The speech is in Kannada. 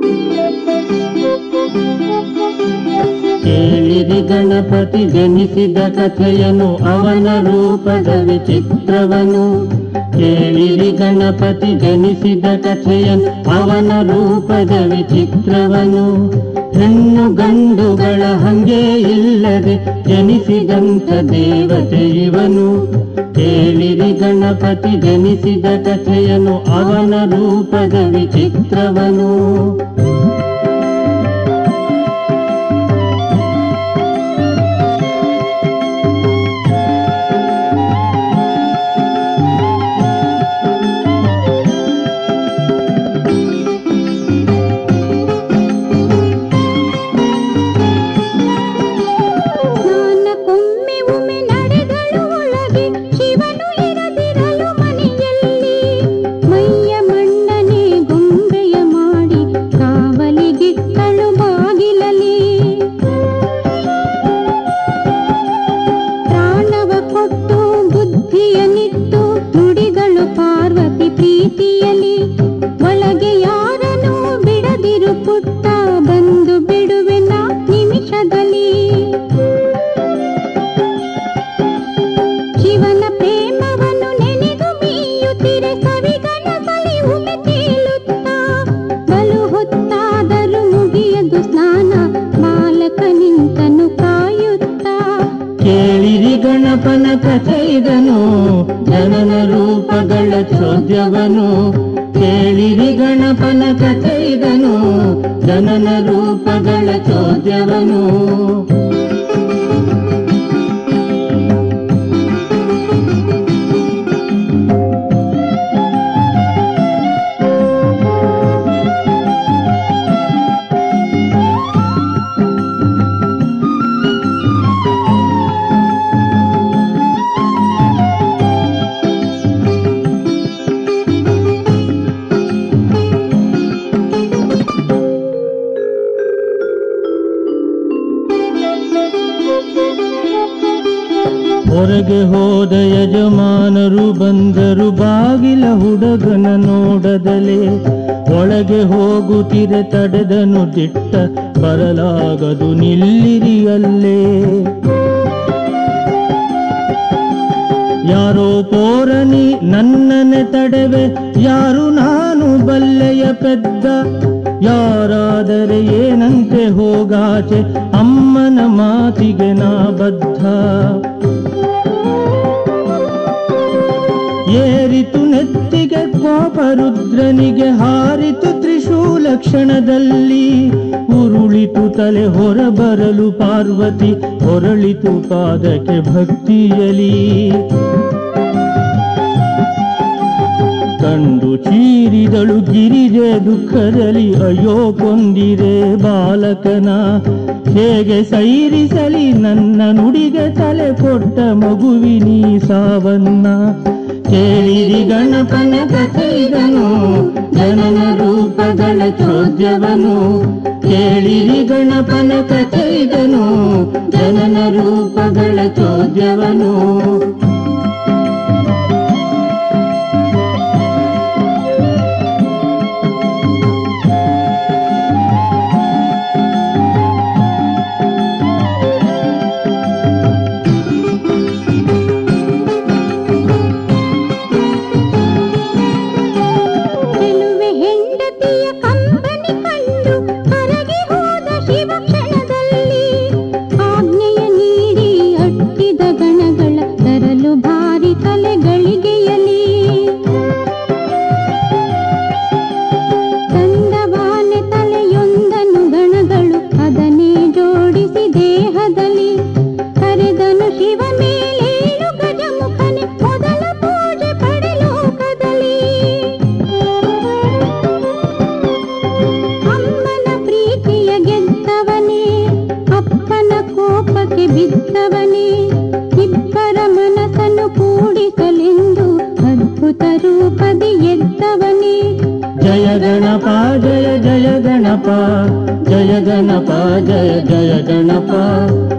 ಕೇಳಿರಿ ಗಣಪತಿ ಜನಿಸಿದ ಕಥೆಯನು ಅವನ ರೂಪದ ವಿಚಿತ್ರವನು ಕೇಳಿರಿ ಗಣಪತಿ ಜನಿಸಿದ ಕಥೆಯನು ಅವನ ರೂಪದ ವಿಚಿತ್ರವನು ಹೆಣ್ಣು ಗಂಡುಗಳ ಹಂಗೆ ಇಲ್ಲದೆ ಜನಿಸಿದಂಥ ದೇವತೆ ಇವನು ಕೇಳಿರಿ ಗಣಪತಿ ಜನಿಸಿದ ಕಥೆಯನು ಅವನ ರೂಪದ ವಿಚಿತ್ರವನು ಸ್ನಾನಕ್ಕೊಮ್ಮೆ ಒಮ್ಮೆ ನಡೆದಳು ಒಳಗೆ ಶಿವನು ಇರದಿರಲು ಮನೆಯಲ್ಲಿ ಮೈಯ ಮಣ್ಣನೆ ಗೊಂಬೆಯ ಮಾಡಿ ಕಾವಲಿಗಿಟ್ಟಳು ಬಾಗಿಲಲ್ಲಿ ಪ್ರಾಣವ ಕೊಟ್ಟು ಬುದ್ಧಿಯನ್ನಿಟ್ಟು ನುಡಿಗಳು ಪಾರ್ವತಿ ಪ್ರೀತಿಯಲಿ ಒಳಗೆ ಯಾರನ್ನು ಬಿಡದಿರು ಪುಟ್ಟ ಬಂದು ಬಿಡುವೆನ ನಿಮಿಷದಲ್ಲಿ ಶಿವನ ಪ್ರೇಮವನ್ನು ನೆನೆದು ಮೀಯುತ್ತಿರೆ ಕವಿಗನಸಲಿ ಉಮೆ ತೇಲುತ್ತಾ ಬಲು ಹೊತ್ತಾದರೂ ಮುಗಿಯದು ಸ್ನಾನ ಬಾಲಕ ನಿಂತನು ಕಾಯುತ್ತಾ ಕೇಳಿರಿ ಗಣಪನ ಕಥೆ ಇದನು ಜನನ ರೂಪಗಳ ಚೋದ್ಯವನು ಕೇಳಿರಿ ಗಣಪನ ಕಥೆ ಇದನು ಜನನ ರೂಪಗಳ ಚೋದ್ಯವನು ಹೊರಗೆ ಹೋದ ಯಜಮಾನರು ಬಂದರು ಬಾಗಿಲ ಹುಡುಗನ ನೋಡದಲೆ ಒಳಗೆ ಹೋಗುತ್ತಿರೆ ತಡೆದನು ದಿಟ್ಟ ಬರಲಾಗದು ನಿಲ್ಲಿರಿ ಅಲ್ಲೇ ಯಾರೋ ಪೋರನಿ ನನ್ನನೆ ತಡೆವೆ ಯಾರು ನಾನು ಬಲ್ಲೆಯ ಪೆದ್ದ ಯಾರಾದರೆ ಏನಂತೆ ಹೋಗಾಚೆ ಅಮ್ಮನ ಮಾತಿಗೆ ನಾ ಬದ್ಧ ಏರಿತು ನೆತ್ತಿಗೆ ಕೋಪರುದ್ರನಿಗೆ ಹಾರಿತು ತ್ರಿಶೂಲ ಕ್ಷಣದಲ್ಲಿ ಉರುಳಿತು ತಲೆ ಹೊರಬರಲು ಪಾರ್ವತಿ ಹೊರಳಿತು ಪಾದಕ್ಕೆ ಭಕ್ತಿಯಲಿ ಕಂಡು ಚೀರಿದಳು ಗಿರಿಜೆ ದುಃಖದಲ್ಲಿ ಅಯ್ಯೋ ಕೊಂದಿರೆ ಬಾಲಕನ ಹೇಗೆ ಸೈರಿಸಲಿ ನನ್ನ ನುಡಿಗೆ ತಲೆ ಕೊಟ್ಟ ಮಗುವಿನೀ ಸಾವನ್ನ ಕೇಳಿರಿ ಗಣಪನ ಕಥೆದನು ಜನನ ರೂಪಗಳ ಚೋದ್ಯವನು ಕೇಳಿರಿ ಗಣಪನ ಕಥೆದನು ಜನನ ರೂಪಗಳ ಚೋದ್ಯವನು ಚೆಲುವೆ ಹೆಂಡತಿಯ ಕಂಬನಿ ಕಂಡು ಕರಗಿ ಹೋದ ಶಿವ ಕ್ಷಣದಲ್ಲಿ ಆಜ್ಞೆಯ ನೀಡಿ ಅಟ್ಟಿದ ಗಣಗಳ ತರಲು ಭಾರಿ ತಲೆಗಳಿಗೆಯಲಿ ತಂದವಾನೆ ತಲೆಯೊಂದನು ಗಣಗಳು ಅದನ್ನೇ ಜೋಡಿಸಿ ದೇಹದಲ್ಲಿ ಕರೆದನು ಶಿವ ಮೇಲೇಳು ಗಜಮುಖನೆ ಮೊದಲ ಪೂಜೆ ಪಡೆಲೋಕದಲ್ಲಿ ಅಮ್ಮನ ಪ್ರೀತಿಯ ಗೆದ್ದವನೇ ಅಪ್ಪನ ಕೋಪಕ್ಕೆ ಬಿದ್ದವನೇ ಇಬ್ಬರ ಮನಸ್ಸನ್ನು ಕೂಡಿಸಲೆಂದು ಅದ್ಭುತ ರೂಪದಿ ಎದ್ದವನೇ ಜಯ ಗಣಪ ಜಯ ಜಯ ಗಣಪ ಜಯ ಗಣಪ ಜಯ ಜಯ ಗಣಪ